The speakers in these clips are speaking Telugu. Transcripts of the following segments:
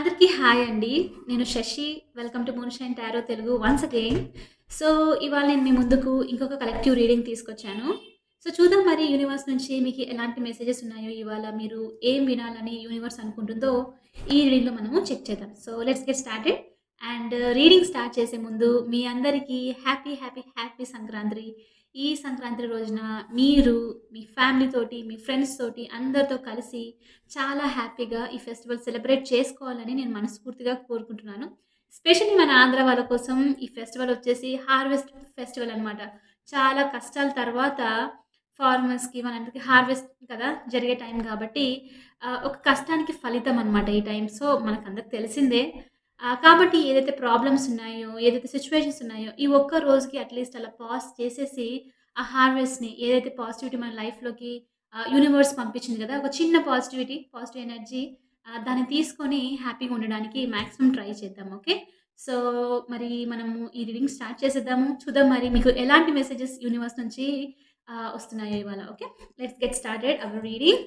అందరికీ హాయ్ అండి. నేను Shashi. Welcome to moonshine tarot Telugu once again. So, ఇవాళ నేను మీ ముందుకు ఇంకొక కలెక్టివ్ రీడింగ్ తీసుకొచ్చాను. సో, చూద్దాం మరి యూనివర్స్ నుంచి మీకు ఎలాంటి మెసేజెస్ ఉన్నాయో, ఇవాళ మీరు ఏం వినాలని యూనివర్స్ అనుకుంటుందో ఈ రీడింగ్‌లో మనము చెక్ చేద్దాం. So, let's get started. And reading start చేసే ముందు మీ అందరికీ హ్యాపీ, హ్యాపీ, హ్యాపీ సంక్రాంతి. ఈ సంక్రాంతి రోజున మీరు మీ ఫ్యామిలీ తోటి, మీ ఫ్రెండ్స్ తోటి అందరితో కలిసి చాలా హ్యాపీగా ఈ ఫెస్టివల్ సెలబ్రేట్ చేసుకోవాలని నేను మనస్ఫూర్తిగా కోరుకుంటున్నాను. ఎస్పెషల్లీ మన ఆంధ్ర వాళ్ళ కోసం ఈ ఫెస్టివల్ వచ్చేసి హార్వెస్ట్ ఫెస్టివల్ అనమాట. చాలా కష్టాల తర్వాత ఫార్మర్స్‌కి మనందరికి హార్వెస్ట్ కదా! జరిగే టైం కాబట్టి ఆహ్, ఒక కష్టానికి ఫలితం అనమాట ఈ టైం. సో, మనకందరికి తెలిసిందే. ఆహ్, కాబట్టి ఏదైతే ప్రాబ్లమ్స్ ఉన్నాయో, ఏదైతే సిట్యుయేషన్స్ ఉన్నాయో, ఈ ఒక్క రోజుకి అట్‌లీస్ట్ అలా పాజ్ చేసేసి ఆ హార్వెస్ట్‌ని ఏదైతే పాజిటివిటీ మన లైఫ్‌లోకి ఆహ్, యూనివర్స్ పంపించింది కదా! ఒక చిన్న పాజిటివిటీ, పాజిటివ్ ఎనర్జీ ఆహ్, దాన్ని తీసుకొని హ్యాపీగా ఉండడానికి మాక్సిమం ట్రై చేద్దాం. ఓకే. సో, మరి మనము ఈ రీడింగ్ స్టార్ట్ చేసేద్దాము. చూద్దాం మరి మీకు ఎలాంటి మెసేజెస్ యూనివర్స్ నుంచి ఆహ్, వస్తున్నాయో ఇవాళ. Okay. Let's get started our reading.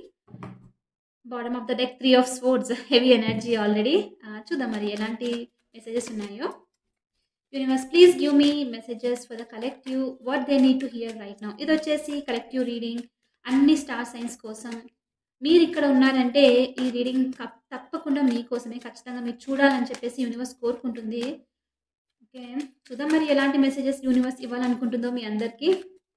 Bottom of the deck 3 of swords heavy energy already. ఆహ్, చూద్దాం మరి ఎలాంటి మెసేజెస్ ఉన్నాయో. Universe please give me messages for the collective what they need to hear right now. ఇదొచ్చేసి కలెక్టివ్ రీడింగ్ అన్ని స్టార్ సైన్స్ కోసం. మీరిక్కడ ఉన్నారంటే ఈ రీడింగ్ కప్ తప్పకుండా మీకోసమే. ఖచ్చితంగా మీరు చూడాలని చెప్పేసి యూనివర్స్ కోరుకుంటుంది. ఓకే. చూద్దాం మరి ఎలాంటి మెసేజెస్ యూనివర్స్ ఇవ్వాలనుకుంటుందో మీ అందరికీ.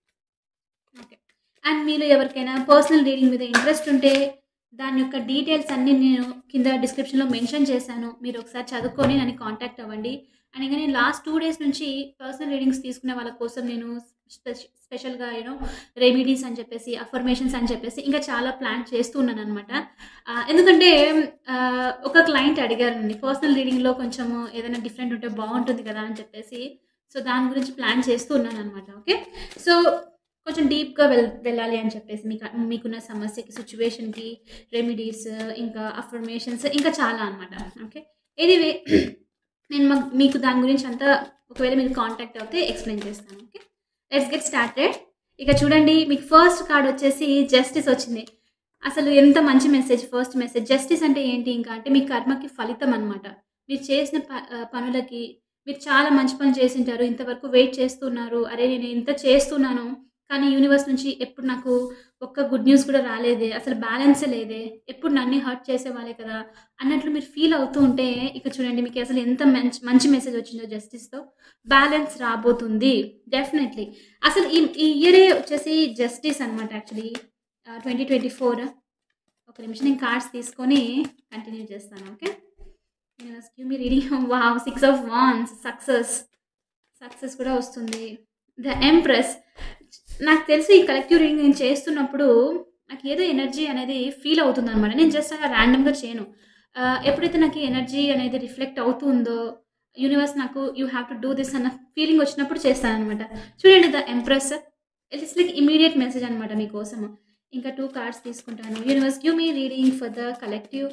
ఓకే. అండ్ మీలో ఎవరికైనా పర్సనల్ రీడింగ్ మీద ఇంట్రెస్ట్ ఉంటే దాని యొక్క డీటెయిల్స్ అన్నీ నేను కింద డిస్క్రిప్షన్‌లో మెన్షన్ చేశాను. మీరు ఒకసారి చదువుకొని నన్ను కాంటాక్ట్ అవ్వండి. అండ్ ఇంక నేను లాస్ట్ 2 డేస్ నుంచి పర్సనల్ రీడింగ్స్ తీసుకునే వాళ్ళ కోసం నేను స్పెష్ స్పెషల్‌గా యూ నో రెమెడీస్ అని చెప్పేసి, అఫర్మేషన్స్ అని చెప్పేసి ఇంకా చాలా ప్లాన్ చేస్తూ ఉన్నాననమాట. ఆహ్, ఎందుకంటే ఆహ్, ఒక క్లయింట్ అడిగారండి. పర్సనల్ రీడింగ్‌లో కొంచెము ఏదైనా డిఫరెంట్ ఉంటే బావుంటుంది కదా! అని చెప్పేసి. సో, దాని గురించి ప్లాన్ చేస్తూ ఉన్నాననమాట. ఓకే. సో, కొంచెం డీప్‌గా వెల్ వెళ్ళాలి అని చెప్పేసి మీకు మీకున్న సమస్యకి, సిట్యుయేషన్‌కి రెమెడీస్, ఇంకా అఫర్మేషన్స్ ఇంకా చాలా అనమాట. ఓకే. ఎనీవే నేను మ మీకు దాని గురించి అంతా ఒకవేళ మీరు కాంటాక్ట్ అవుతే ఎక్స్‌ప్లెయిన్ చేస్తాను. ఓకే. Let's get started. ఇక చూడండి మీకు ఫస్ట్ కార్డ్ వచ్చేసి జస్టిస్ వచ్చింది. అసలు ఎంత మంచి మెసేజ్ ఫస్ట్ మెసేజ్. జస్టిస్ అంటే ఏంటి ఇంకా అంటే మీ కర్మకి ఫలితం అనమాట. మీరు చేసిన ప ఆహ్, పనులకి మీరు చాలా మంచి పని చేసుంటారు. ఇంతవరకు వెయిట్ చేస్తున్నారు. అరే! నేను ఇంత చేస్తున్నాను. కానీ యూనివర్స్ నుంచి ఎప్పుడు నాకు ఒక్క గుడ్ న్యూస్ కూడా రాలేదే. అసలు బ్యాలెన్సే లేదే. ఎప్పుడు నన్నే హర్ట్ చేసేవాళ్ళే కదా! అన్నట్లు మీరు ఫీల్ అవుతూ ఉంటే ఇక చూడండి మీకు అసలు ఎంత మంచి మంచి మెసేజ్ వచ్చిందో జస్టిస్‌తో. బ్యాలెన్స్ రాబోతుంది. డెఫినైట్లీ. అసలు ఈ ఈ ఇయరే వచ్చేసి జస్టిస్ అనమాట యాక్చువల్లీ. ఆహ్, 2024 ఒక నిమిషం నేను కార్డ్స్ తీసుకొని కంటిన్యూ చేస్తాను. Okay. Universe give me reading wow! 6 of wands success. Success కూడా వస్తుంది. ద ఎంప్రెస్ నాకు తెలిసి ఈ కలెక్టివ్ రీడింగ్ నేను చేస్తున్నప్పుడు నాకు ఏదో ఎనర్జీ అనేది ఫీల్ అవుతుందనమాట. నేను జస్ట్ అలా ర్యాండమ్‌గా చేయను. ఆహ్, ఎప్పుడైతే నాకు ఈ ఎనర్జీ అనేది రిఫ్లెక్ట్ అవుతుందో యూనివర్స్ నాకు you have to do this అన్న ఫీలింగ్ వచ్చినప్పుడు చేస్తాననమాట. చూడండి the empress it's like immediate message అనమాట మీకోసము. ఇంకా 2 కార్డ్స్ తీసుకుంటాను. Universe give me reading for the collective.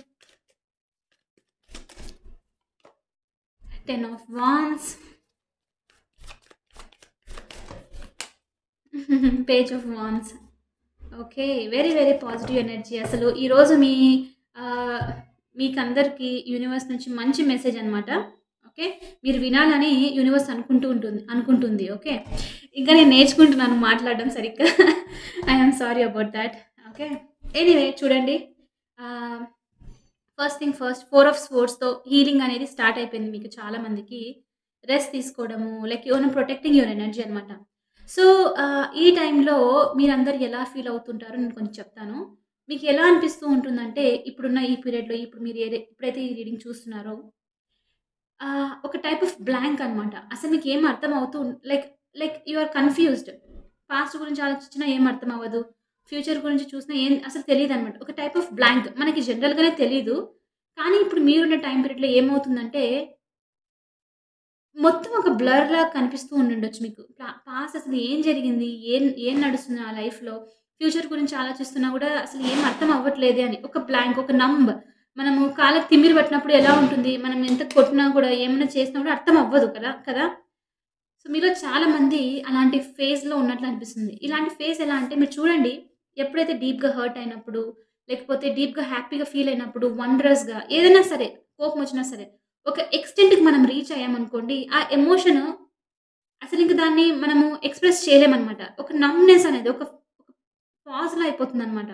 10 of wands. Page of wands. Okay. Very, very positive energy. అసలు ఈరోజు మీ ఆహ్, మీకందరికి యూనివర్స్ నుంచి మంచి మెసేజ్ అనమాట. ఓకే. మీరు వినాలని యూనివర్స్ అనుకుంటూ ఉంటుంది అనుకుంటుంది. ఓకే. ఇంకా నేను నేర్చుకుంటున్నాను మాట్లాడడం సరిగ్గా. I am sorry about that. Okay. Anyway చూడండి. Ah, first thing first 4 of స్వోర్డ్స్‌తో హీలింగ్ అనేది స్టార్ట్ అయిపోయింది మీకు చాలా మందికి. రెస్ట్ తీసుకోవడము like you are protecting your energy అనమాట. సో, ఆహ్, ఈ టైంలో మీరందరూ ఎలా ఫీల్ అవుతుంటారో నేను కొంచెం చెప్తాను. మీకు ఎలా అనిపిస్తూ ఉంటుందంటే ఇప్పుడున్న ఈ పీరియడ్‌లో ఇప్పుడు మీరు ఏదై ఎప్పుడైతే ఈ రీడింగ్ చూస్తున్నారో ఆహ్, ఒక టైప్ ఆఫ్ బ్లాంక్ అనమాట. అసలు మీకు ఏం అర్థం అవుతూ like like you are confused. Past గురించి ఆలోచించినా ఏం అర్థం అవ్వదు. ఫ్యూచర్ గురించి చూసినా ఏం అసలు తెలీదనమాట. ఒక టైప్ ఆఫ్ బ్లాంక్. మనకి జనరల్‌గానే తెలీదు. కానీ ఇప్పుడు మీరున్న టైమ్ పీరియడ్‌లో ఏమవుతుందంటే మొత్తం ఒక బ్లర్‌లా కనిపిస్తూ ఉండుండొచ్చు మీకు. పా పాస్ట్ అసలు ఏం జరిగింది? ఏం ఏం నడుస్తుంది నా లైఫ్‌లో? ఫ్యూచర్ గురించి ఆలోచిస్తున్నా కూడా అసలు ఏం అర్థం అవ్వట్లేదే అని. ఒక బ్లాంక్, ఒక నంబ్. మనము కాళ్ళకి తిమ్మిరి పట్టినప్పుడు ఎలా ఉంటుంది? మనం ఎంత కొట్టినా కూడా ఏమన్నా చేసినా కూడా అర్థం అవ్వదు కదా! కదా! సో, మీలో చాలామంది అలాంటి ఫేజ్‌లో ఉన్నట్లు అనిపిస్తుంది. ఇలాంటి ఫేజ్ ఎలా అంటే మీరు చూడండి ఎప్పుడైతే డీప్‌గా హర్ట్ అయినప్పుడు లేకపోతే డీప్‌గా హ్యాపీగా ఫీల్ అయినప్పుడు వండరస్‌గా ఏదైనా సరే కోపం వచ్చినా సరే ఒక ఎక్స్‌టెంట్‌కి మనం రీచ్ అయ్యామనుకోండి, ఆ ఎమోషన్ అసలింక దాన్ని మనము ఎక్స్‌ప్రెస్ చేయలేమనమాట. ఒక నమ్‌నెస్ అనేది ఒక పాజ్‌లో అయిపోతుందనమాట.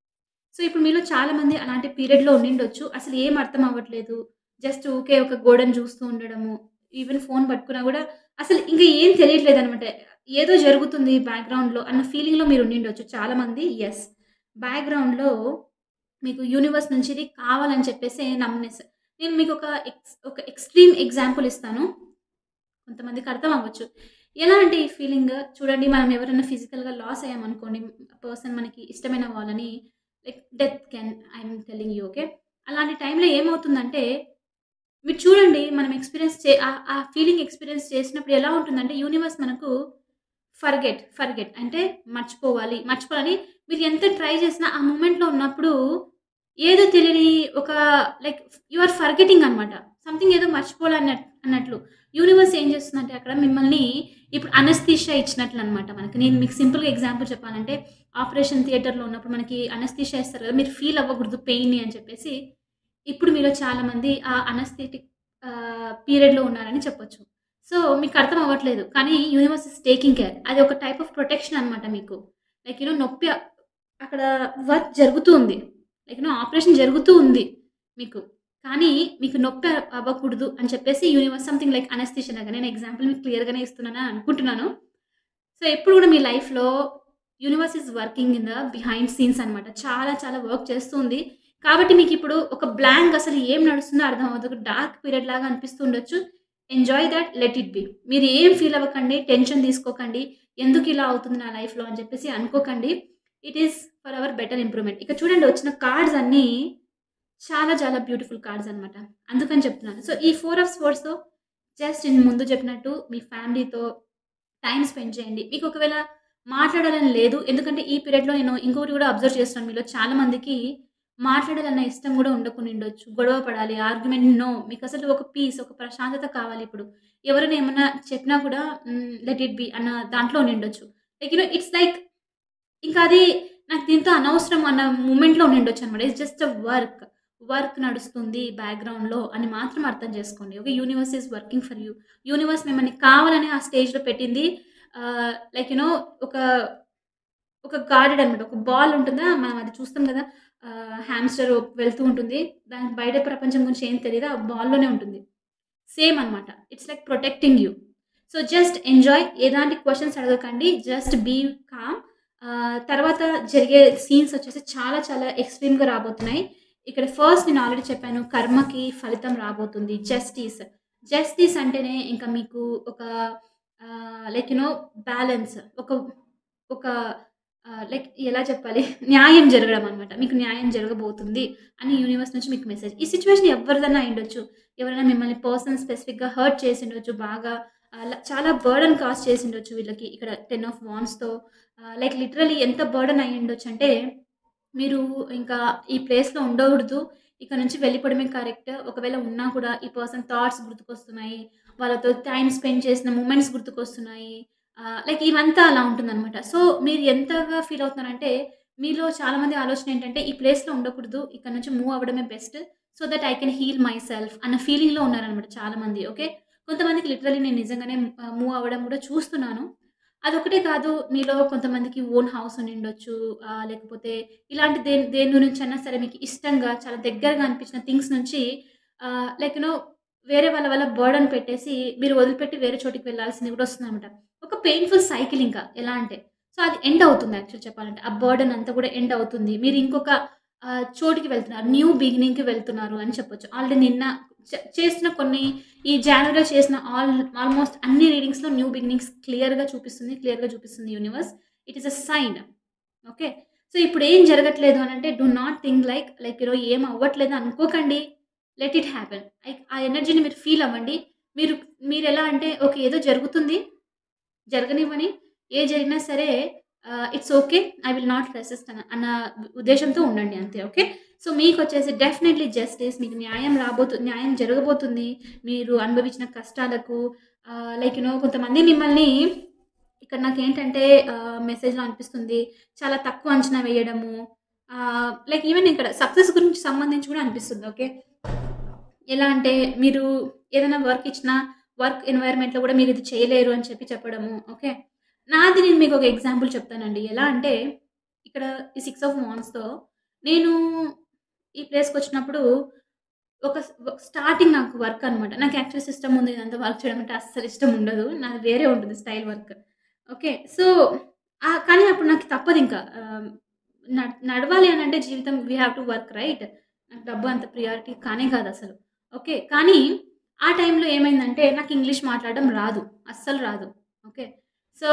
సో, ఇప్పుడు మీలో చాలామంది అలాంటి పీరియడ్‌లో ఉండిండొచ్చు. అసలు ఏం అర్థం అవ్వట్లేదు. జస్ట్ ఊకే ఒక గోడను చూస్తూ ఉండడము. ఈవెన్ ఫోన్ పట్టుకున్నా గూడా అసలు ఇంక ఏం తెలియట్లేదనమాట. ఏదో జరుగుతుంది బ్యాక్‌గ్రౌండ్‌లో అన్న ఫీలింగ్‌లో మీరు ఉండిండొచ్చు చాలామంది. యెస్. బ్యాక్‌గ్రౌండ్‌లో మీకు యూనివర్స్ నుంచి ఇది కావాలని చెప్పేసి నమ్‌నెస్. నేను మీకొక ఎక్స్ ఒక ఎక్స్‌ట్రీమ్ ఎగ్జాంపుల్ ఇస్తాను. కొంతమందికి అర్థం అవ్వచ్చు. ఎలా అంటే ఈ ఫీలింగ్ చూడండి మనం ఎవరైనా ఫిజికల్‌గా లాస్ అయ్యామనుకోండి, పర్సన్ మనకి ఇష్టమైన వాళ్ళని like death can I am telling you okay. అలాంటి టైంలో ఏమవుతుందంటే, మీరు చూడండి మనం ఎక్స్‌పీరియన్స్ చే ఆ ఆ ఫీలింగ్ ఎక్స్‌పీరియన్స్ చేసినప్పుడు ఎలా ఉంటుందంటే యూనివర్స్ మనకు ఫర్గెట్, ఫర్గెట్ అంటే మర్చిపోవాలి, మర్చిపోవాలని మీరు ఎంత ట్రై చేసినా ఆ మూమెంట్‌లో ఉన్నప్పుడు ఏదో తెలియని ఒక లైక్ యూ ఆర్ ఫర్గెటింగ్ అనమాట. సంథింగ్ ఏదో మర్చిపోవాలన్నట్ అన్నట్లు. యూనివర్స్ ఏం చేస్తుందంటే అక్కడ మిమ్మల్ని ఇప్పుడు అనస్థీషియా ఇచ్చినట్లనమాట మనకి. నేను మీకు సింపుల్‌గా ఎగ్జాంపుల్ చెప్పాలంటే ఆపరేషన్ థియేటర్‌లో ఉన్నప్పుడు మనకి అనస్థీషియా ఇస్తారు కదా! మీరు ఫీల్ అవ్వకూడదు పెయిన్‌ని అని చెప్పేసి, ఇప్పుడు మీలో చాలామంది ఆ అనస్థెటిక్ ఆహ్, పీరియడ్‌లో ఉన్నారని చెప్పొచ్చు. సో, మీకు అర్థం అవ్వట్లేదు. కానీ యూనివర్స్ ఈస్ టేకింగ్ కేర్. అది ఒక టైప్ ఆఫ్ ప్రొటెక్షన్ అనమాట మీకు. లైక్ యూ నో నొప్పి అక్కడ వర్క్ జరుగుతూ ఉంది. లైక్ యూ నో ఆపరేషన్ జరుగుతూ ఉంది మీకు. కానీ మీకు నొప్పి అవ్వకూడదు అని చెప్పేసి యూనివర్స్ సంథింగ్ లైక్ అనస్థీషియా లాగా నేను ఎగ్జాంపుల్ మీకు క్లియర్‌గానే ఇస్తున్నానని అనుకుంటున్నాను. సో, ఎప్పుడు కూడా మీ లైఫ్‌లో universe is working in the behind scenes అనమాట. చాలా చాలా వర్క్ చేస్తూ ఉంది. కాబట్టి మీకిప్పుడు ఒక బ్లాంక్ అసలు ఏం నడుస్తుందో అర్థం అవ్వదు. ఒక డార్క్ పీరియడ్ లాగా అనిపిస్తూ ఉండొచ్చు. Enjoy that let it be. మీరు ఏం ఫీల్ అవ్వకండి. టెన్షన్ తీసుకోకండి. ఎందుకు ఇలా అవుతుంది నా లైఫ్‌లో అని చెప్పేసి అనుకోకండి. It is for our better improvement. ఇక చూడండి వచ్చిన కార్డ్స్ అన్నీ చాలా చాలా బ్యూటిఫుల్ కార్డ్స్ అనమాట. అందుకని చెప్తున్నాను. సో, ఈ ఫోర్ ఆఫ్ స్వర్డ్స్‌తో జస్ట్ నేను ముందు చెప్పినట్టు మీ ఫ్యామిలీతో టైమ్ స్పెండ్ చేయండి. మీకు ఒకవేళ మాట్లాడాలని లేదు. ఎందుకంటే ఈ పీరియడ్‌లో నేను ఇంకొకటి కూడా అబ్జర్వ్ చేస్తున్నాను మీలో చాలా మందికి మాట్లాడాలన్న ఇష్టం కూడా ఉండకుండిండొచ్చు. గొడవ పడాలి, ఆర్గ్యుమెంట్ నో. మీకసలు ఒక పీస్, ఒక ప్రశాంతత కావాలిప్పుడు. ఎవరైనా ఏమన్నా చెప్పినా కూడా హ్మ్, లెట్ ఇట్ బి అన్న దాంట్లో ఉండిండొచ్చు. Like you know it's like ఇంకా అది నాకు దీంతో అనవసరం అన్న మూమెంట్‌లో ఉండిండొచ్చనమాట. It's just a work. Work నడుస్తుంది బ్యాక్‌గ్రౌండ్‌లో అని మాత్రం అర్థం చేసుకోండి. Okay. Universe is working for you. Universe మిమ్మల్ని కావాలని ఆ స్టేజ్‌లో పెట్టింది. ఆహ్, లైక్ యూ నో ఒక ఒక గార్డెడ్ అనమాట. ఒక బాల్ ఉంటుందా? మనం అది చూస్తాం కదా! ఆహ్, హామ్స్టర్ వెళ్తూ ఉంటుంది. దానికి బయట ప్రపంచం గురించి ఏం తెలీదు. ఆ బాల్‌లోనే ఉంటుంది. సేమ్ అనమాట. It's like protecting you. So, just enjoy. ఎలాంటి క్వెషన్స్ అడగకండి. Just be calm. ఆహ్, తర్వాత జరిగే సీన్స్ వచ్చేసి చాలా చాలా ఎక్స్‌ట్రీమ్‌గా రాబోతున్నాయి. ఇక్కడ ఫస్ట్ నేను ఆల్రెడీ చెప్పాను. కర్మకి ఫలితం రాబోతుంది. జస్టిస్. జస్టిస్ అంటేనే ఇంకా మీకు ఒక ఆహ్, లైక్ యూ నో బ్యాలెన్స్. ఒక ఒక ఆహ్, లైక్ ఎలా చెప్పాలి? న్యాయం జరగడం అనమాట. మీకు న్యాయం జరగబోతుంది అని యూనివర్స్ నుంచి మీకు మెసేజ్. ఈ సిట్యుయేషన్ ఎవరిదైనా అయ్యుండొచ్చు. ఎవరైనా మిమ్మల్ని పర్సన్ స్పెసిఫిక్‌గా హర్ట్ చేసుండొచ్చు. బాగా అలా చాలా బర్డెన్ కాజ్ చేసుండొచ్చు వీళ్ళకి. ఇక్కడ 10 ఆఫ్ వాండ్స్‌తో ఆహ్, లైక్ లిటరల్లీ ఎంత బర్డెన్ అయ్యుండొచ్చంటే, మీరు ఇంకా ఈ ప్లేస్‌లో ఉండకూడదు. ఇక నుంచి వెళ్ళిపోవడమే కరెక్ట్. ఒకవేళ ఉన్నా కూడా ఈ పర్సన్ థాట్స్ గుర్తుకొస్తున్నాయి. వాళ్ళతో టైమ్ స్పెండ్ చేసిన మూమెంట్స్ గుర్తుకొస్తున్నాయి. ఆహ్, లైక్ ఇవంతా అలా ఉంటుందనమాట. సో, మీరు ఎంతగా ఫీల్ అవుతున్నారంటే, మీలో చాలామంది ఆలోచన ఏంటంటే, ఈ ప్లేస్‌లో ఉండకూడదు. ఇక్కడ నుంచి మూవ్ అవ్వడమే best. So that I can heal my myself ఫీలింగ్‌లో ఉన్నారనమాట చాలామంది. ఓకే. కొంతమందికి లిటరల్లీ నేను నిజంగానే ఆహ్, మూవ్ అవ్వడం కూడా చూస్తున్నాను. అదొకటే కాదు మీలో కొంతమందికి ఓన్ హౌస్ ఉండిండొచ్చు. ఆహ్, లేకపోతే ఇలాంటి దేని దేని గురించైనా సరే మీకు ఇష్టంగా చాలా దగ్గరగా అనిపించిన థింగ్స్ నుంచి ఆహ్, లైక్ యూ నో వేరే వాళ్ళ వల్ల బర్డెన్ పెట్టేసి మీరు వదిలిపెట్టి వేరే చోటికి వెళ్ళాల్సింది కూడా వస్తుందనమాట. ఒక పెయిన్‌ఫుల్ సైకిల్ ఇంకా. ఎలా అంటే సో, అది ఎండ్ అవుతుంది యాక్చువల్ చెప్పాలంటే. ఆ బర్డెన్ అంతా కూడా ఎండ్ అవుతుంది. మీరు ఇంకొక ఆహ్, చోటికి వెళ్తున్నారు. న్యూ బిగినింగ్‌కి వెళ్తున్నారు అని చెప్పొచ్చు. ఆల్రెడీ నిన్న చ చేసిన కొన్ని ఈ జాన్యురీలో చేసిన ఆల్ ఆల్మోస్ట్ అన్ని రీడింగ్స్‌లో న్యూ బిగినింగ్స్ క్లియర్‌గా చూపిస్తుంది. క్లియర్‌గా చూపిస్తుంది universe. It is a sign. Okay. So, ఇప్పుడు ఏం జరగట్లేదు అనంటే do not think like like you know ఏం అవ్వట్లేదు అనుకోకండి. Let it happen. లైక్ ఆ ఎనర్జీని మీరు ఫీల్ అవ్వండి. మీరు మీరెలా అంటే ఓకే. ఏదో జరుగుతుంది. జరగనివ్వని. ఏ జరిగినా సరే ah, it's okay. I will not resist అన్న అన్న ఉద్దేశంతో ఉండండి అంతే. ఓకే. సో, మీకొచ్చేసి డెఫినైట్‌లీ జస్టిస్ మీకు న్యాయం రాబోతు న్యాయం జరగబోతుంది. మీరు అనుభవించిన కష్టాలకు ఆహ్, లైక్ యూ నో కొంతమంది మిమ్మల్ని ఇక్కడ నాకేంటంటే ఆహ్, మెసేజ్‌లో అనిపిస్తుంది. చాలా తక్కువ అంచనా వేయడము. ఆహ్, లైక్ ఈవెన్ ఇక్కడ సక్సెస్ గురించి సంబంధించి కూడా అనిపిస్తుంది. ఓకే. ఎలా అంటే మీరు ఏదైనా వర్క్ ఇచ్చినా వర్క్ ఎన్వైర్మెంట్లో కూడా మీరు ఇది చేయలేరు అని చెప్పి చెప్పడము ఓకే నాది నేను మీకు ఒక ఎగ్జాంపుల్ చెప్తానండి ఎలా అంటే ఇక్కడ ఈ సిక్స్ ఆఫ్ వాన్స్తో నేను ఈ ప్లేస్కి వచ్చినప్పుడు ఒక స్టార్టింగ్ నాకు వర్క్ అనమాట నాకు యాక్చువల్ సిస్టమ్ ఉంది ఇదంతా వర్క్ చేయడం అంటే అస్సలు ఇష్టం ఉండదు నాది వేరే ఉంటుంది స్టైల్ వర్క్ ఓకే సో కానీ అప్పుడు నాకు తప్పదు ఇంకా ఆ, నడ్- నడవాలి అని అంటే జీవితం we have to work right నాకు డబ్బు అంత ప్రియారిటీ కానే కాదు అసలు ఓకే కానీ ఆ టైంలో ఏమైందంటే నాకు ఇంగ్లీష్ మాట్లాడడం రాదు అస్సలు రాదు ఓకే సో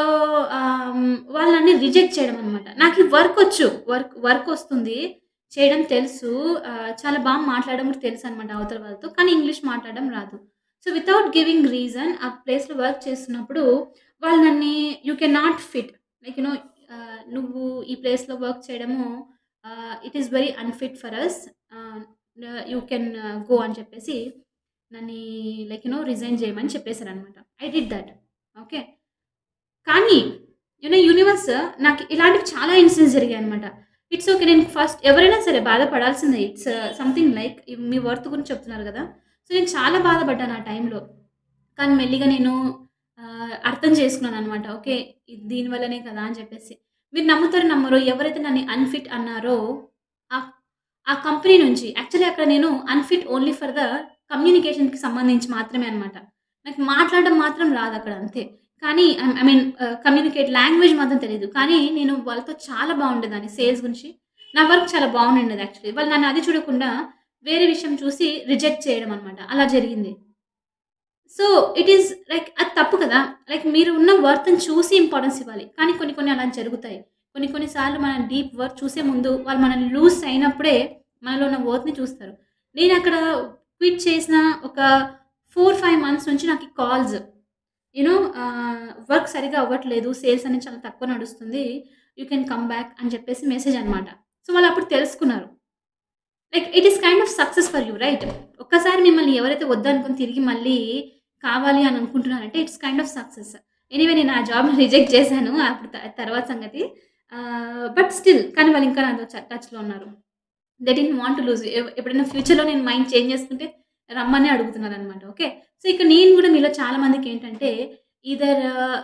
వాళ్ళని రిజెక్ట్ చేయడం అనమాట నాకు ఈ వర్క్ వచ్చు వర్క్ వర్క్ వస్తుంది చేయడం తెలుసు ఆ, చాలా బాగా మాట్లాడడం కూడా తెలుసు అనమాట అవతల వాళ్ళతో కానీ ఇంగ్లీష్ మాట్లాడడం రాదు సో వితౌట్ గివింగ్ రీజన్ ఆ ప్లేస్లో వర్క్ చేస్తున్నప్పుడు వాళ్ళు నన్ను you can not fit like you know నువ్వు ఈ ప్లేస్లో వర్క్ చేయడము it is very unfit for us you can go అని చెప్పేసి నన్ను లైక్ యునో రిజైన్ చేయమని చెప్పేశారు అనమాట ఐ డిడ్ దట్ ఓకే కానీ యూనో యూనివర్స్ నాకు ఇలాంటివి చాలా ఇన్సిడెంట్స్ జరిగాయి అనమాట ఇట్స్ ఓకే నేను ఫస్ట్ ఎవరైనా సరే బాధపడాల్సిందే ఇట్స్ సంథింగ్ లైక్ మీ వర్త్ గురించి చెప్తున్నారు కదా సో నేను చాలా బాధపడ్డాను ఆ టైంలో కానీ మెల్లిగా నేను ఆ, అర్థం చేసుకున్నాను అనమాట ఓకే ఇది దీనివల్లనే కదా అని చెప్పేసి మీరు నమ్ముతారు నమ్మరు ఎవరైతే నన్ను అన్ఫిట్ అన్నారో ఆ ఆ కంపెనీ నుంచి యాక్చువల్లీ అక్కడ నేను అన్ఫిట్ ఓన్లీ ఫర్ ద కమ్యూనికేషన్కి సంబంధించి మాత్రమే అనమాట నాకు మాట్లాడడం మాత్రం రాదు అక్కడ అంతే కానీ ఐ మీన్ కమ్యూనికేట్ లాంగ్వేజ్ మాత్రం తెలియదు కానీ నేను వాళ్ళతో చాలా బాగుండేదాన్ని సేల్స్ గురించి నా వర్క్ చాలా బాగుండేది యాక్చువల్లీ వాళ్ళు నన్ను అది చూడకుండా వేరే విషయం చూసి రిజెక్ట్ చేయడం అనమాట అలా జరిగింది సో ఇట్ ఈస్ లైక్ అది తప్పు కదా లైక్ మీరు ఉన్న వర్త్ని చూసి ఇంపార్టెన్స్ ఇవ్వాలి కానీ కొన్ని కొన్ని అలా జరుగుతాయి కొన్ని కొన్నిసార్లు మన డీప్ వర్క్ చూసే ముందు వాళ్ళు మనల్ని లూజ్ అయినప్పుడే మనలో ఉన్న వర్త్ని చూస్తారు నేను అక్కడ క్విట్ చేసిన ఒక ఫోర్ ఫైవ్ మంత్స్ నుంచి నాకు కాల్స్ యూనో వర్క్ సరిగా అవ్వట్లేదు సేల్స్ అనేది చాలా తక్కువ నడుస్తుంది యూ కెన్ కమ్ బ్యాక్ అని చెప్పేసి మెసేజ్ అనమాట సో వాళ్ళు అప్పుడు తెలుసుకున్నారు like it is kind of success for you right ఒక్కసారి మిమ్మల్ని ఎవరైతే వద్దనుకుని తిరిగి మళ్ళీ కావాలి అని అనుకుంటున్నారంటే it's kind of success anyway నేను ఆ జాబ్ని రిజెక్ట్ చేశాను అప్పుడు త- తర్వాత సంగతి బట్ స్టిల్ కానీ వాళ్ళు ఇంకా నాతో టచ్లో ఉన్నారు దట్ ఇన్ వాంట్ లూజ్ ఎప్పుడైనా ఫ్యూచర్లో నేను మైండ్ చేంజ్ చేసుకుంటే రమ్మని అడుగుతున్నారు అనమాట ఓకే సో ఇక నేను కూడా మీలో చాలా మందికి ఏంటంటే ఈధర్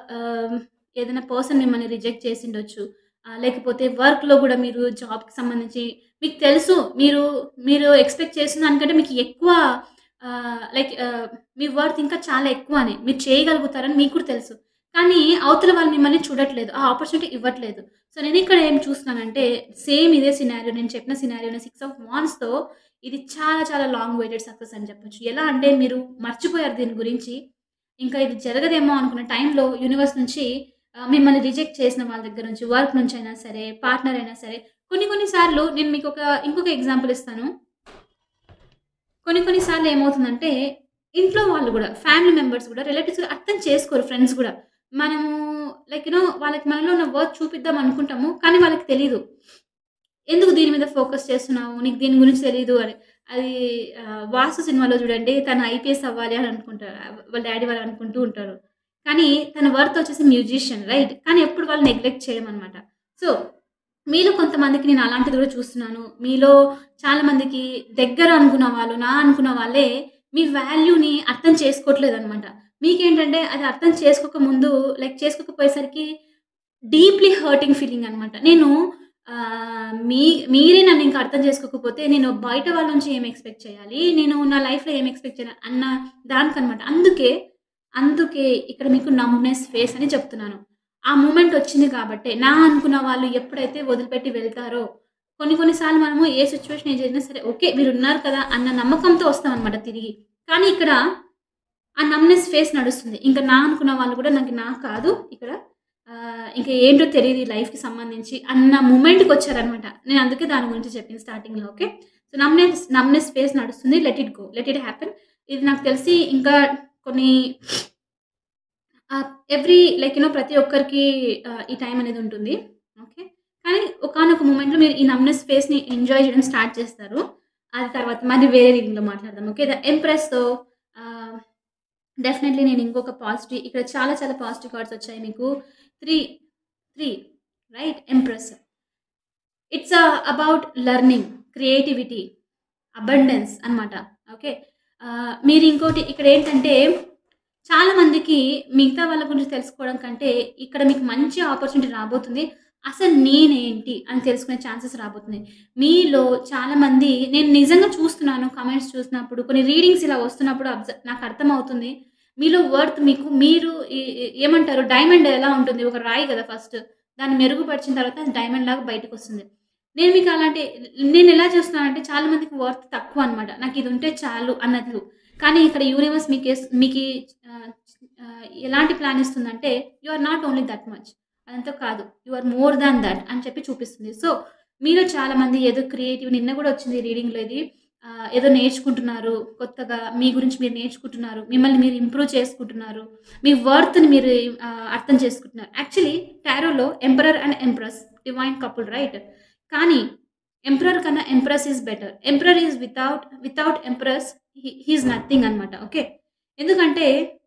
ఏదైనా పర్సన్ మిమ్మల్ని రిజెక్ట్ చేసి ఉండొచ్చు ఆ, లేకపోతే వర్క్లో కూడా మీరు జాబ్కి సంబంధించి మీకు తెలుసు మీరు మీరు ఎక్స్పెక్ట్ చేసిన దానికంటే మీకు ఎక్కువ లైక్ మీ వర్త్ ఇంకా చాలా ఎక్కువ అని మీరు చేయగలుగుతారని మీకు కూడా తెలుసు కానీ అవతల వాళ్ళు మిమ్మల్ని చూడట్లేదు ఆ ఆపర్చునిటీ ఇవ్వట్లేదు సో నేను ఇక్కడ ఏం చూస్తున్నానంటే సేమ్ ఇదే సినారియో నేను చెప్పిన సినారియో సిక్స్ ఆఫ్ వాన్స్తో ఇది చాలా చాలా లాంగ్ వెయిటెడ్ సక్సెస్ అని చెప్పొచ్చు ఎలా అంటే మీరు మర్చిపోయారు దీని గురించి ఇంకా ఇది జరగదేమో అనుకున్న టైంలో యూనివర్స్ నుంచి ఆ, మిమ్మల్ని రిజెక్ట్ చేసిన వాళ్ళ దగ్గర నుంచి వర్క్ నుంచి అయినా సరే పార్ట్నర్ అయినా సరే కొన్ని కొన్నిసార్లు నేను మీకు ఒక ఇంకొక ఎగ్జాంపుల్ ఇస్తాను కొన్ని కొన్నిసార్లు ఏమవుతుందంటే ఇంట్లో వాళ్ళు కూడా ఫ్యామిలీ మెంబర్స్ కూడా రిలేటివ్స్ కూడా అర్థం చేసుకోరు ఫ్రెండ్స్ కూడా మనము లైక్ యూనో వాళ్ళకి మనలో ఉన్న వర్క్ చూపిద్దాం అనుకుంటాము కానీ వాళ్ళకి తెలియదు ఎందుకు దీని మీద ఫోకస్ చేస్తున్నావు నీకు దీని గురించి తెలియదు అని అది ఆ, వాసు సినిమాలో చూడండి తను ఐపీఎస్ అవ్వాలి అని అనుకుంటారు వాళ్ళ డాడీ వాళ్ళు అనుకుంటూ ఉంటారు కానీ తన వర్త్ వచ్చేసి మ్యూజిషియన్ రైట్ కానీ ఎప్పుడు వాళ్ళు నెగ్లెక్ట్ చేయడం అనమాట సో మీలో కొంతమందికి నేను అలాంటిది కూడా చూస్తున్నాను మీలో చాలా మందికి దగ్గర అనుకున్న వాళ్ళు నా అనుకున్న వాళ్ళే మీ వాల్యూని అర్థం చేసుకోవట్లేదు అనమాట మీకేంటంటే అది అర్థం చేసుకోక ముందు లైక్ చేసుకోకపోయేసరికి డీప్లీ హర్టింగ్ ఫీలింగ్ అనమాట నేను ఆ, మీ మీరే నన్ను ఇంకా అర్థం చేసుకోకపోతే నేను బయట వాళ్ళ నుంచి ఏం ఎక్స్పెక్ట్ చేయాలి నేను నా లైఫ్లో ఏం ఎక్స్పెక్ట్ చేయాలి అన్న దానికనమాట అందుకే అందుకే ఇక్కడ మీకు నమ్నెస్ ఫేస్ అని చెప్తున్నాను ఆ మూమెంట్ వచ్చింది కాబట్టి నా అనుకున్న వాళ్ళు ఎప్పుడైతే వదిలిపెట్టి వెళ్తారో కొన్ని కొన్నిసార్లు మనము ఏ సిచ్యువేషన్ ఏం జరిగినా సరే ఓకే మీరు ఉన్నారు కదా అన్న నమ్మకంతో వస్తాం అనమాట తిరిగి కానీ ఇక్కడ ఆ నమ్నెస్ ఫేస్ నడుస్తుంది ఇంకా నా అనుకున్న వాళ్ళు కూడా నాకు నా కాదు ఇక్కడ ఆ, ఇంకా ఏంటో తెలియదు ఈ లైఫ్కి సంబంధించి అన్న మూమెంట్కి వచ్చారనమాట నేను అందుకే దాని గురించి చెప్పింది స్టార్టింగ్లో okay so numbness numbness phase నడుస్తుంది let it go let it happen ఇది నాకు తెలిసి ఇంకా కొన్ని ఎవ్రీ లైక్ యూనో ప్రతి ఒక్కరికి ఆ, ఈ టైం అనేది ఉంటుంది ఓకే కానీ ఒకనొక మూమెంట్లో మీరు ఈ నమ్నెస్ ఫేస్ని ఎంజాయ్ చేయడం స్టార్ట్ చేస్తారు అది తర్వాత మరి వేరే రీడింగ్లో మాట్లాడదాం ఓకే ద ఎంప్రెస్తో డెఫినెట్లీ నేను ఇంకొక పాజిటివ్ ఇక్కడ చాలా చాలా పాజిటివ్ కార్డ్స్ వచ్చాయి మీకు three three right empress it's about learning creativity abundance అనమాట ఓకే ఆహ్, మీరు ఇంకోటి ఇక్కడ ఏంటంటే చాలా మందికి మిగతా వాళ్ళ గురించి తెలుసుకోవడం కంటే ఇక్కడ మీకు మంచి ఆపర్చునిటీ రాబోతుంది. అసలు నేనేంటి అని తెలుసుకునే ఛాన్సెస్ రాబోతున్నాయి. మీలో చాలామంది నేను నిజంగా చూస్తున్నాను కామెంట్స్ చూసినప్పుడు కొన్ని రీడింగ్స్ ఇలా వస్తున్నప్పుడు అబ్జ నాకు అర్థమవుతుంది. మీలో వర్త్ మీకు మీరు ఏ ఏ ఏమంటారు డైమండ్ ఎలా ఉంటుంది? ఒక రాయి కదా ఫస్ట్. దాన్ని మెరుగుపరిచిన తర్వాత అది డైమండ్ లాగా బయటకొస్తుంది. నేను మీకు అలాంటి నేను ఎలా చూస్తున్నానంటే చాలా మందికి వర్త్ తక్కువ అనమాట. నాకు ఇది ఉంటే చాలు అన్నట్లు. కానీ ఇక్కడ యూనివర్స్ మీకేస్ మీకి ఆహ్, ఆహ్, ఎలాంటి ప్లాన్ ఇస్తుందంటే you are not only that much. అదంతా కాదు. You are more than that అని చెప్పి చూపిస్తుంది. సో, మీలో చాలామంది ఏదో క్రియేటివ్ నిన్న కూడా వచ్చింది రీడింగ్‌లో ఇది. ఆహ్, ఏదో నేర్చుకుంటున్నారు. కొత్తగా మీ గురించి మీరు నేర్చుకుంటున్నారు. మిమ్మల్ని మీరు ఇంప్రూవ్ చేసుకుంటున్నారు. మీ వర్త్‌ని మీరు ఆహ్, అర్థం చేసుకుంటున్నారు. యాక్చువల్లీ టారోలో emperor and empress divine couple right. కానీ ఎంపరర్ కన్నా empress is better. Emperor is without without empress he he is nothing అనమాట. ఓకే. ఎందుకంటే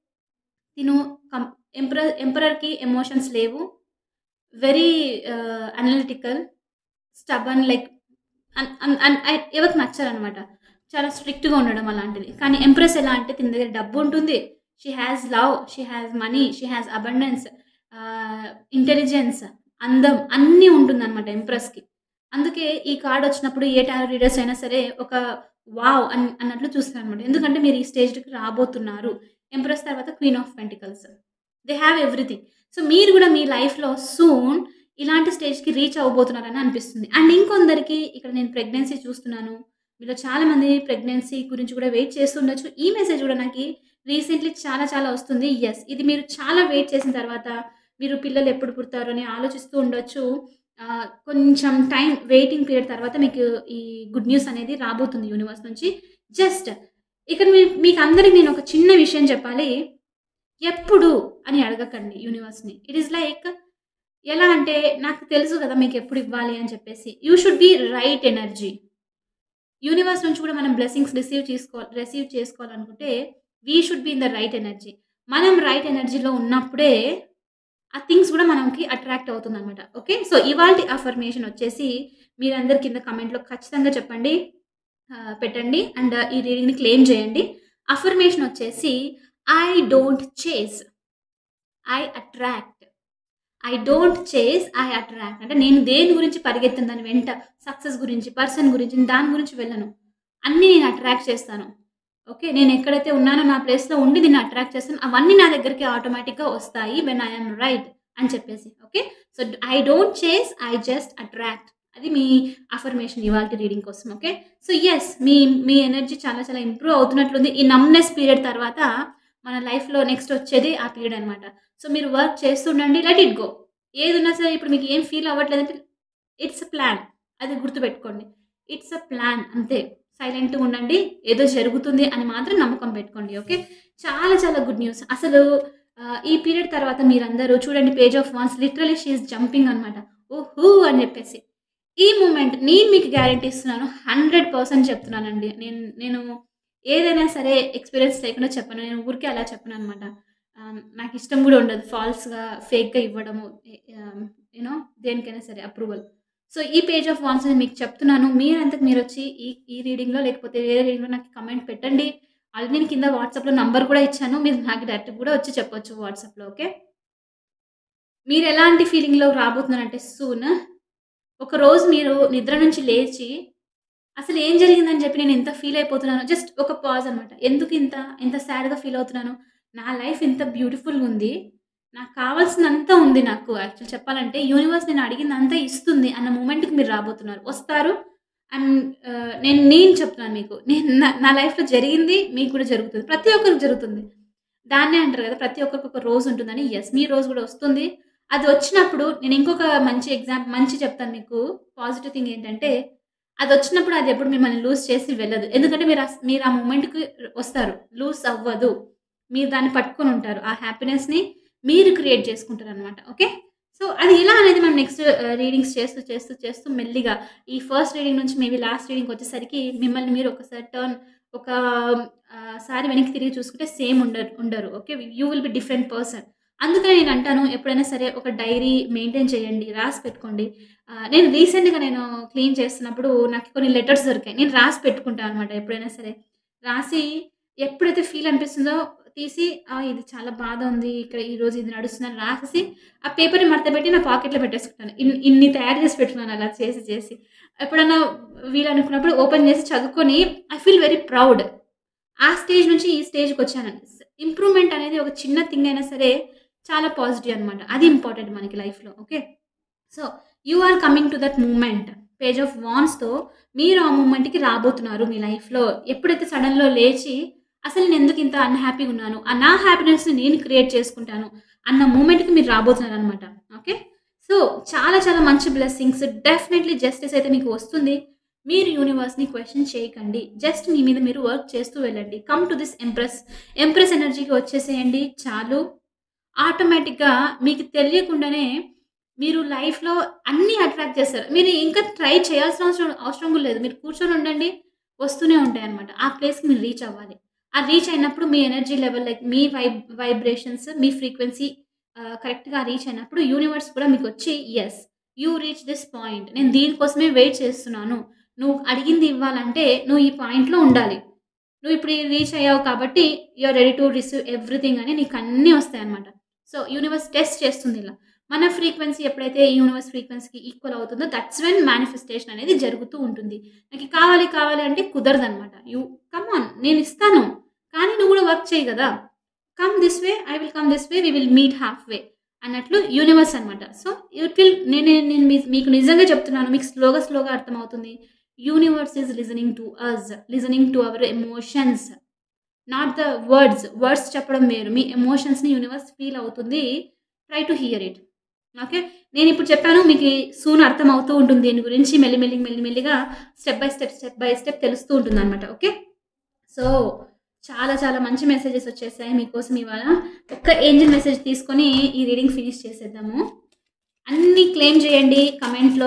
తిను కం ఎంపర ఎంపరర్‌కి ఎమోషన్స్ లేవు. Very ah, analytical, stubborn like అన్ అన్ అన్ ఐ ఎవరికి నచ్చరనమాట. చాలా స్ట్రిక్ట్‌గా ఉండడం అలాంటిది. కానీ ఎంప్రెస్ ఎలా అంటే తిన దగ్గర డబ్బు ఉంటుంది. She has love, she has money, she has abundance ah, intelligence, అందం అన్నీ ఉంటుందనమాట ఎంప్రెస్‌కి. అందుకే ఈ కార్డ్ వచ్చినప్పుడు ఏ టారో రీడర్స్ అయినా సరే ఒక వావ్! అన్ అన్నట్లు చూస్తారనమాట. ఎందుకంటే మీరు ఈ స్టేజ్‌కి రాబోతున్నారు. ఎంప్రెస్ తర్వాత queen of pentacles. They have everything. So, మీరు కూడా మీ లైఫ్‌లో సూన్ ఇలాంటి స్టేజ్‌కి రీచ్ అవ్వబోతున్నారని అనిపిస్తుంది. అండ్ ఇంకొందరికి ఇక్కడ నేను ప్రెగ్నెన్సీ చూస్తున్నాను. మీలో చాలామంది ప్రెగ్నెన్సీ గురించి కూడా వెయిట్ చేస్తుండొచ్చు. ఈ మెసేజ్ కూడా నాకి రీసెంట్‌లీ చాలా చాలా వస్తుంది. యెస్. ఇది మీరు చాలా వెయిట్ చేసిన తర్వాత మీరు పిల్లలు ఎప్పుడు పుడతారు అని ఆలోచిస్తూ ఉండొచ్చు. ఆహ్, కొంచెం టైం వెయిటింగ్ పీరియడ్ తర్వాత మీకు ఈ గుడ్ న్యూస్ అనేది రాబోతుంది యూనివర్స్ నుంచి. జస్ట్ ఇక్కడ మీ మీకందరికి నేను ఒక చిన్న విషయం చెప్పాలి. ఎప్పుడు అని అడగకండి యూనివర్స్‌ని. ఇట్ ఈస్ లైక్ ఎలా అంటే నాకు తెలుసు కదా మీకు ఎప్పుడు ఇవ్వాలి అని చెప్పేసి. You should be right energy. Universe నుంచి కూడా మనం బ్లెస్సింగ్స్ రిసీవ్ చేసుకోవాలి రిసీవ్ చేసుకోవాలనుకుంటే we should be in the right energy. మనం రైట్ ఎనర్జీలో ఉన్నప్పుడే ఆ థింగ్స్ కూడా మనకి అట్రాక్ట్ అవుతుందనమాట. ఓకే. సో, ఇవాల్టి అఫర్మేషన్ వచ్చేసి మీరందరూ కింద కామెంట్‌లో ఖచ్చితంగా చెప్పండి. ఆహ్, పెట్టండి. అండ్ ఈ రీడింగ్‌ని క్లెయిమ్ చేయండి. అఫర్మేషన్ వచ్చేసి I don't chase. I attract. I don't chase. I attract. అంటే నేను దేని గురించి పరిగెత్తను దాని వెంట సక్సెస్ గురించి, పర్సన్ గురించి దాని గురించి వెళ్ళను. అన్నీ నేను అట్రాక్ట్ చేస్తాను. ఓకే. నేను ఎక్కడైతే ఉన్నానో నా ప్లేస్‌లో ఉండి దీన్ని అట్రాక్ట్ చేస్తాను. అవన్నీ నా దగ్గరికి ఆటోమేటిక్‌గా వస్తాయి వెన్ ఐ యామ్ రైట్ అని చెప్పేసి. Okay. So, I don't chase. I just attract. అది మీ అఫర్మేషన్ ఇవాల్టి రీడింగ్ కోసం. ఓకే. సో, యెస్ మీ మీ ఎనర్జీ చాలా చాలా ఇంప్రూవ్ అవుతున్నట్లుంది. ఈ నమ్‌నెస్ పీరియడ్ తర్వాత మన లైఫ్‌లో నెక్స్ట్ వచ్చేది ఆ పీరియడ్ అనమాట. సో, మీరు వర్క్ చేస్తుండండి. Let it go. ఏదున్నా సరే ఇప్పుడు మీకు ఏం ఫీల్ అవ్వట్లేదంటే ఇట్స్ ఎ ప్లాన్. అది గుర్తుపెట్టుకోండి. ఇట్స్ ఎ ప్లాన్ అంతే. సైలెంట్‌గా ఉండండి. ఏదో జరుగుతుంది అని మాత్రం నమ్మకం పెట్టుకోండి. ఓకే. చాలా చాలా గుడ్ న్యూస్. అసలు ఆహ్, ఈ పీరియడ్ తర్వాత మీరందరూ చూడండి page of wands literally she is jumping అనమాట. ఓహూ! అని చెప్పేసి. ఈ మూమెంట్ నేను మీకు గ్యారంటీ ఇస్తున్నాను. 100% చెప్తున్నానండి. నేను నేను ఏదైనా సరే ఎక్స్‌పీరియన్స్ లేకుండా చెప్పను. నేను ఊరికే అలా చెప్పననమాట. ఆహ్, నాకు ఇష్టం కూడా ఉండదు ఫాల్స్‌గా, ఫేక్‌గా ఇవ్వడము. ఎ ఆహ్, యూ నో దేనికైనా సరే అప్రూవల్. సో, ఈ పేజ్ ఆఫ్ వాండ్స్‌ని మీకు చెప్తున్నాను. మీరంతకు మీరొచ్చి ఈ ఈ రీడింగ్‌లో లేకపోతే వేరే రీడింగ్‌లో నాకు కమెంట్ పెట్టండి. ఆల్రెడీ నేను కింద వాట్సాప్‌లో నంబర్ కూడా ఇచ్చాను. మీరు నాకు డైరెక్ట్‌గా కూడా వచ్చి చెప్పొచ్చు వాట్సాప్‌లో. ఓకే. మీరు ఎలాంటి ఫీలింగ్‌లో రాబోతున్నారంటే సూన్ ఒకరోజు మీరు నిద్ర నుంచి లేచి అసలు ఏం జరిగిందని చెప్పి నేను ఇంత ఫీల్ అయిపోతున్నాను. జస్ట్ ఒక పాజ్ అనమాట. ఎందుకు ఇంత ఇంత సాడ్‌గా ఫీల్ అవుతున్నాను? నా లైఫ్ ఇంత బ్యూటిఫుల్‌గా ఉంది. నాకు కావాల్సినంతా ఉంది నాకు యాక్చువల్ చెప్పాలంటే యూనివర్స్ నేను అడిగిందంతా ఇస్తుంది అన్న మూమెంట్‌కి మీరు రాబోతున్నారు. వస్తారు. అండ్ ఆహ్, నేను నేను చెప్తున్నాను మీకు. నేను నా నా లైఫ్‌లో జరిగింది మీకు కూడా జరుగుతుంది. ప్రతి ఒక్కరికి జరుగుతుంది. దాన్నే అంటారు కదా! ప్రతి ఒక్కరికి ఒక రోజు ఉంటుందని. యెస్. మీ రోజు కూడా వస్తుంది. అది వచ్చినప్పుడు నేను ఇంకొక మంచి ఎగ్జాంపుల్ మంచి చెప్తాను మీకు. పాజిటివ్ థింగ్ ఏంటంటే అది వచ్చినప్పుడు అది ఎప్పుడు మిమ్మల్ని లూజ్ చేసి వెళ్ళదు. ఎందుకంటే మీరు అస్ మీరు ఆ మూమెంట్‌కి వస్తారు. లూజ్ అవ్వదు. మీరు దాన్ని పట్టుకొని ఉంటారు. ఆ హ్యాపీనెస్‌ని మీరు క్రియేట్ చేసుకుంటారనమాట. ఓకే. సో, అది ఎలా అనేది మనం నెక్స్ట్ ఆహ్, రీడింగ్స్ చేస్తూ, చేస్తూ, చేస్తూ మెల్లిగా ఈ ఫస్ట్ రీడింగ్ నుంచి మేబీ లాస్ట్ రీడింగ్‌కి వచ్చేసరికి మిమ్మల్ని మీరు ఒకసారి టర్న్ ఒక ఆహ్, సారి వెనక్కి తిరిగి చూసుకుంటే సేమ్ ఉండరు ఉండరు. Okay. You will be different person. అందుకని నేను అంటాను ఎప్పుడైనా సరే ఒక డైరీ మెయింటైన్ చేయండి. రాసి పెట్టుకోండి. ఆహ్, నేను రీసెంట్‌గా నేను క్లీన్ చేస్తున్నప్పుడు నాకు కొన్ని లెటర్స్ దొరికాయి. నేను రాసి పెట్టుకుంటా అనమాట ఎప్పుడైనా సరే. రాసి ఎప్పుడైతే ఫీల్ అనిపిస్తుందో తీసి ఆ, ఇది చాలా బాధ ఉంది ఇక్కడ ఈరోజు ఇది నడుస్తుందని రాసేసి ఆ పేపర్ని మడతపెట్టి నా పాకెట్లో పెట్టేసుకుంటాను ఇన్ ఇన్ని తయారు చేసి పెట్టుకున్నాను అలా చేసి చేసి ఎప్పుడన్నా వీలు అనుకున్నప్పుడు ఓపెన్ చేసి చదువుకొని ఐ ఫీల్ వెరీ ప్రౌడ్ ఆ స్టేజ్ నుంచి ఈ స్టేజ్కి వచ్చాను ఇంప్రూవ్మెంట్ అనేది ఒక చిన్న థింగ్ అయినా సరే చాలా పాజిటివ్ అనమాట అది ఇంపార్టెంట్ మనకి లైఫ్లో okay so you are coming to that moment page of వాన్స్తో మీరు ఆ మూమెంట్కి రాబోతున్నారు మీ లైఫ్లో ఎప్పుడైతే సడన్లో లేచి అసలు నేను ఎందుకు ఇంత అన్హ్యాపీగా ఉన్నాను ఆ నా హ్యాపీనెస్ని నేను క్రియేట్ చేసుకుంటాను అన్న మూమెంట్కి మీరు రాబోతున్నారు అనమాట ఓకే సో చాలా చాలా మంచి బ్లెస్సింగ్స్ డెఫినెట్లీ జస్టిస్ అయితే మీకు వస్తుంది మీరు యూనివర్స్ని క్వశ్చన్ చేయకండి జస్ట్ మీ మీద మీరు వర్క్ చేస్తూ వెళ్ళండి come to this empress empress ఎనర్జీకి వచ్చేసేయండి చాలు ఆటోమేటిక్గా మీకు తెలియకుండానే మీరు లైఫ్లో అన్నీ అట్రాక్ట్ చేస్తారు మీరు ఇంకా ట్రై చేయాల్సిన అవసరం అవసరం కూడా లేదు మీరు కూర్చొని ఉండండి వస్తూనే ఉంటాయి అనమాట ఆ ప్లేస్కి మీరు రీచ్ అవ్వాలి ఆ రీచ్ అయినప్పుడు మీ ఎనర్జీ లెవెల్ లైక్ మీ వైబ్ వైబ్రేషన్స్ మీ ఫ్రీక్వెన్సీ కరెక్ట్గా రీచ్ అయినప్పుడు యూనివర్స్ కూడా మీకు వచ్చి yes you reach this point నేను దీనికోసమే వెయిట్ చేస్తున్నాను నువ్వు అడిగింది ఇవ్వాలంటే నువ్వు ఈ పాయింట్లో ఉండాలి నువ్వు ఇప్పుడు రీచ్ అయ్యావు కాబట్టి you're ready to receive everything అని నీకు అన్నీ వస్తాయి అనమాట సో యూనివర్స్ టెస్ట్ చేస్తుంది ఇలా మన ఫ్రీక్వెన్సీ ఎప్పుడైతే ఈ యూనివర్స్ ఫ్రీక్వెన్సీకి ఈక్వల్ అవుతుందో దట్స్ వెన్ మేనిఫెస్టేషన్ అనేది జరుగుతూ ఉంటుంది నాకు కావాలి కావాలి అంటే కుదరదు అనమాట యూ కమ్ ఆన్ నేను ఇస్తాను కానీ నువ్వు కూడా వర్క్ చేయి కదా come this way I will come this way we will meet halfway అన్నట్లు యూనివర్స్ అనమాట సో ఇట్ విల్ నేను నేను మీ- మీకు నిజంగా చెప్తున్నాను మీకు స్లోగా స్లోగా అర్థమవుతుంది universe is listening to us listening to our emotions not the words words చెప్పడం వేరు మీ ఎమోషన్స్ని యూనివర్స్ ఫీల్ అవుతుంది try to hear it okay నేను ఇప్పుడు చెప్పాను మీకు సూన్ అర్థం అవుతూ ఉంటుంది దీని గురించి మెల్లిమెల్లి మెల్లిమెల్లిగా step by step step by step తెలుస్తూ ఉంటుంది అనమాట ఓకే సో చాలా చాలా మంచి మెసేజెస్ వచ్చేసాయి మీకోసం ఇవాళ ఒక్క ఏంజిల్ మెసేజ్ తీసుకొని ఈ రీడింగ్ ఫినిష్ చేసేద్దాము అన్నీ క్లెయిమ్ చేయండి కమెంట్లో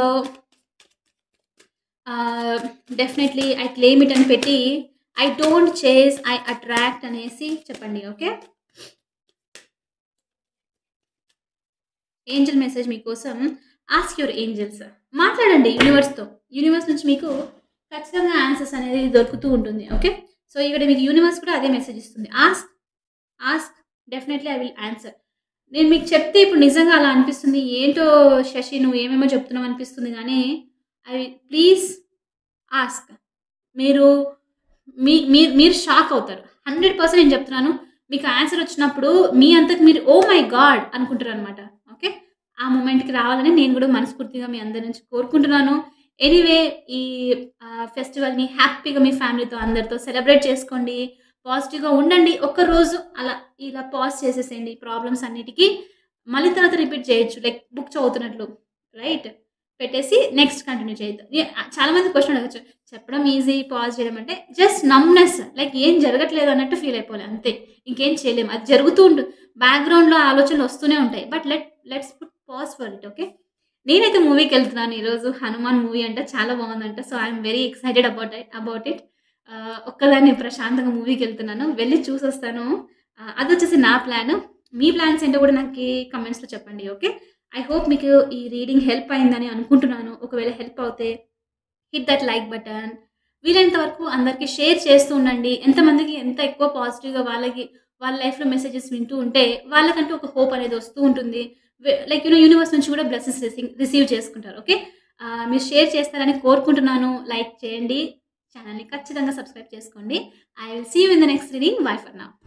డెఫినెట్లీ ఐ క్లెయిమ్ ఇట్ అని పెట్టి I don't chase I attract అనేసి చెప్పండి ఓకే ఏంజల్ మెసేజ్ మీకోసం ఆస్క్ యువర్ ఏంజల్స్ మాట్లాడండి యూనివర్స్తో యూనివర్స్ నుంచి మీకు ఖచ్చితంగా ఆన్సర్స్ అనేది దొరుకుతూ ఉంటుంది ఓకే సో ఇక్కడ మీకు యూనివర్స్ కూడా అదే మెసేజ్ ఇస్తుంది ask ask definitely I will answer నేను మీకు చెప్తే ఇప్పుడు నిజంగా అలా అనిపిస్తుంది ఏంటో శశి నువ్వు ఏమేమో చెప్తున్నావు అనిపిస్తుంది కానీ ఐ ప్లీజ్ ఆస్క్ మీరు మీ మీరు మీరు షాక్ అవుతారు హండ్రెడ్ పర్సెంట్ నేను చెప్తున్నాను మీకు ఆన్సర్ వచ్చినప్పుడు మీ అంతకు మీరు ఓ మై గాడ్ అనుకుంటారు అనమాట ఓకే ఆ మూమెంట్కి రావాలని నేను కూడా మనస్ఫూర్తిగా మీ అందరి నుంచి కోరుకుంటున్నాను ఎనీవే ఈ ఫెస్టివల్ని హ్యాపీగా మీ ఫ్యామిలీతో అందరితో సెలబ్రేట్ చేసుకోండి పాజిటివ్గా ఉండండి ఒక్క రోజు అలా ఇలా పాజ్ చేసేసేయండి ప్రాబ్లమ్స్ అన్నిటికీ మళ్ళీ తర్వాత రిపీట్ చేయొచ్చు లైక్ బుక్ చదువుతున్నట్లు రైట్ పెట్టేసి నెక్స్ట్ కంటిన్యూ చేయొద్దు ఏ- చాలా మంది క్వశ్చన్ అడగచ్చు చెప్పడం ఈజీ పాజ్ చేయడం అంటే జస్ట్ నమ్నెస్ లైక్ ఏం జరగట్లేదు అన్నట్టు ఫీల్ అయిపోవాలి అంతే ఇంకేం చేయలేము అది జరుగుతూ ఉంటుంది బ్యాక్గ్రౌండ్లో ఆలోచనలు వస్తూనే ఉంటాయి but let let's put pause for it okay నేనైతే మూవీకి వెళ్తున్నాను ఈరోజు హనుమాన్ మూవీ అంటే చాలా బాగుందంట so I'm very excited about it about it ఒక్కదాన్ని ప్రశాంతంగా మూవీకి వెళ్తున్నాను వెళ్ళి చూసొస్తాను ఆ, అది వచ్చేసి నా ప్లాన్ మీ ప్లాన్స్ ఏంటో కూడా నాకు కమెంట్స్లో చెప్పండి ఓకే ఐ హోప్ మీకు ఈ రీడింగ్ హెల్ప్ అయిందని అనుకుంటున్నాను ఒకవేళ హెల్ప్ అవుతే హిట్ దట్ లైక్ బటన్ వీలైనంత వరకు అందరికీ షేర్ చేస్తూ ఉండండి ఎంతమందికి ఎంత ఎక్కువ పాజిటివ్గా వాళ్ళకి వాళ్ళ లైఫ్లో మెసేజెస్ వింటూ ఉంటే వాళ్ళకంటూ ఒక హోప్ అనేది వస్తూ ఉంటుంది లైక్ యూనో యూనివర్స్ నుంచి కూడా బ్లెస్సెస్ రిసీవ్ చేసుకుంటారు ఓకే మీరు షేర్ చేస్తారని కోరుకుంటున్నాను లైక్ చేయండి ఛానల్ని ఖచ్చితంగా సబ్స్క్రైబ్ చేసుకోండి I will see you in the next reading bye for నా